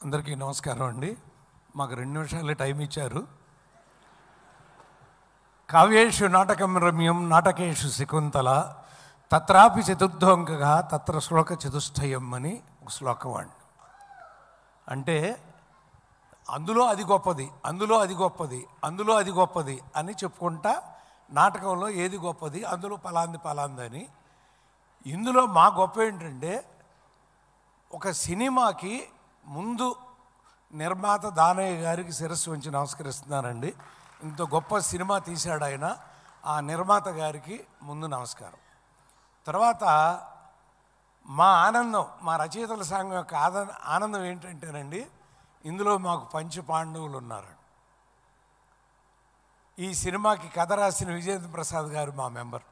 అందరికీ నమస్కారం అండి మాకు రెండు నిమిషాలు టైం ఇచ్చారు కావ్యేషు నాటకం రమ్యం నాటకేషు శకుంతల తత్రాపి చతుర్థోంకగా తత్ర శ్లోక చతుష్టయం అని ఒక శ్లోకం అండి అంటే అందులో అది గొప్పది అందులో అది గొప్పది అందులో అది గొప్పది అని చెప్పుకుంటా నాటకంలో ఏది గొప్పది అందులో పలాంది పలాంది అని ఇందులో మా గొప్ప ఏంటంటే ఒక సినిమాకి ముందు నిర్మాత దానయ్య గారికి శిరస్సు ఉంచి నమస్కరిస్తున్నానండి ఇంత గొప్ప సినిమా తీశాడు ఆయన ఆ నిర్మాత గారికి ముందు నమస్కారం తర్వాత మా ఆనందం మా రచయితల సంఘం యొక్క ఆద ఆనందం ఏంటంటేనండి ఇందులో మాకు పంచ పాండవులు ఉన్నారు ఈ సినిమాకి కథ రాసిన విజేంద్ర ప్రసాద్ గారు మా మెంబర్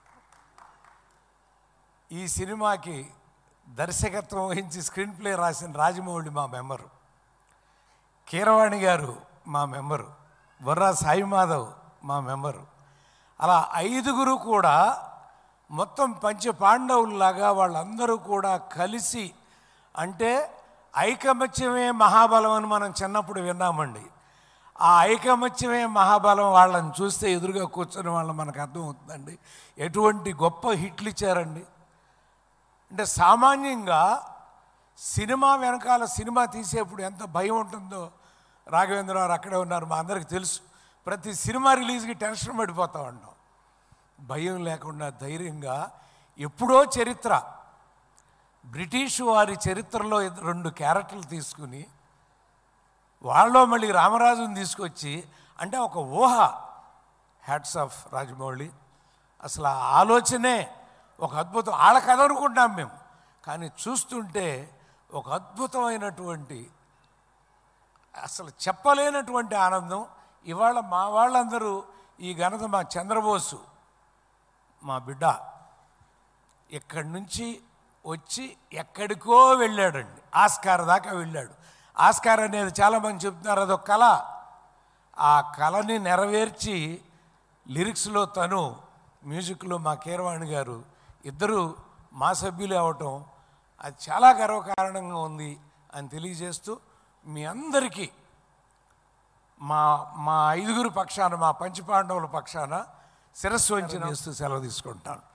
ఈ సినిమాకి దర్శకత్వం వహించి స్క్రీన్ ప్లే రాసిన రాజమౌళి మా మెంబరు కీరవాణి గారు మా మెంబరు బొర్రా సాయి మాధవ్ మా మెంబరు అలా ఐదుగురు కూడా మొత్తం పంచ పాండవుల్లాగా వాళ్ళందరూ కూడా కలిసి అంటే ఐకమత్యమే మహాబలం అని మనం చిన్నప్పుడు విన్నామండి ఆ ఐకమత్యమే మహాబలం వాళ్ళని చూస్తే ఎదురుగా కూర్చొని వాళ్ళని మనకు అర్థమవుతుందండి ఎటువంటి గొప్ప హిట్లు ఇచ్చారండి అంటే సామాన్యంగా సినిమా వెనకాల సినిమా తీసేప్పుడు ఎంత భయం ఉంటుందో రాఘవేంద్రరావు అక్కడే ఉన్నారు మా అందరికి తెలుసు ప్రతి సినిమా రిలీజ్కి టెన్షన్ పడిపోతూ ఉంటాం భయం లేకుండా ధైర్యంగా ఎప్పుడో చరిత్ర బ్రిటిష్ వారి చరిత్రలో రెండు క్యారెక్టర్లు తీసుకుని వాళ్ళలో మళ్ళీ రామరాజుని తీసుకొచ్చి అంటే ఒక ఊహ హ్యాట్స్ ఆఫ్ రాజమౌళి అసలు ఆ ఆలోచనే ఒక అద్భుతం వాళ్ళ కథ అనుకుంటాం మేము కానీ చూస్తుంటే ఒక అద్భుతమైనటువంటి అసలు చెప్పలేనటువంటి ఆనందం ఇవాళ మా వాళ్ళందరూ ఈ ఘనత మా చంద్రబోసు మా బిడ్డ ఇక్కడి నుంచి వచ్చి ఎక్కడికో వెళ్ళాడండి ఆస్కార్ దాకా వెళ్ళాడు ఆస్కార్ అనేది చాలామంది చెప్తున్నారు అదొక కళ ఆ కళని నెరవేర్చి లిరిక్స్లో తను మ్యూజిక్లో మా కీరవాణి గారు ఇద్దరు మా సభ్యులే అవటం అది చాలా గర్వకారణంగా ఉంది అని తెలియజేస్తూ మీ అందరికీ మా మా ఐదుగురు పక్షాన మా పంచపాండవుల పక్షాన శిరస్సు వంచి చేస్తూ సెలవు తీసుకుంటాను